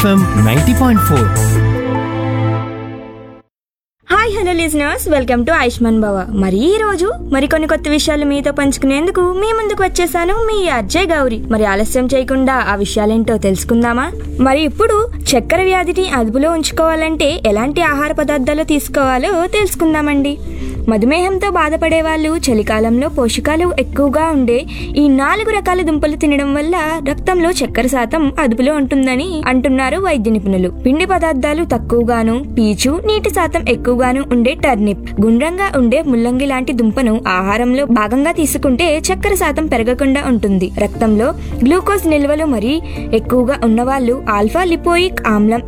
FM ninety point four hi hello listeners welcome to Ayushman Bhava మరి ఈ రోజు మరికొన్ని కొత్త విషయాలు మీతో పంచుకునేందుకు మీ ముందుకు వచ్చేసాను మీ అజయ్ గౌరి మరి ఆలస్యం చేయకుండా ఆ విషయాలేంటో తెలుసుకుందామా మరి ఇప్పుడు చక్కెర వ్యాధిని అదుపులో ఉంచుకోవాలంటే ఎలాంటి ఆహార పదార్థాలు తీసుకోవాలో తెలుసుకుందామండి మధుమేహంతో బాధపడే వాళ్ళు చలికాలంలో పోషకాలు ఎక్కువగా ఉండే ఈ నాలుగు రకాల దుంపలు తినడం వల్ల రక్తంలో చక్కెర శాతం అదుపులో ఉంటుందని అంటున్నారు వైద్య నిపుణులు పిండి పదార్థాలు తక్కువగాను పీచు నీటి శాతం ఎక్కువగాను ఉండే టర్నిప్ గుండ్రంగా ఉండే ముల్లంగి లాంటి దుంపను ఆహారంలో భాగంగా తీసుకుంటే చక్కెర శాతం పెరగకుండా ఉంటుంది రక్తంలో గ్లూకోజ్ నిల్వలు మరీ ఎక్కువగా ఉన్నవాళ్ళు ఆల్ఫా లిపోయిక్ ఆమ్లం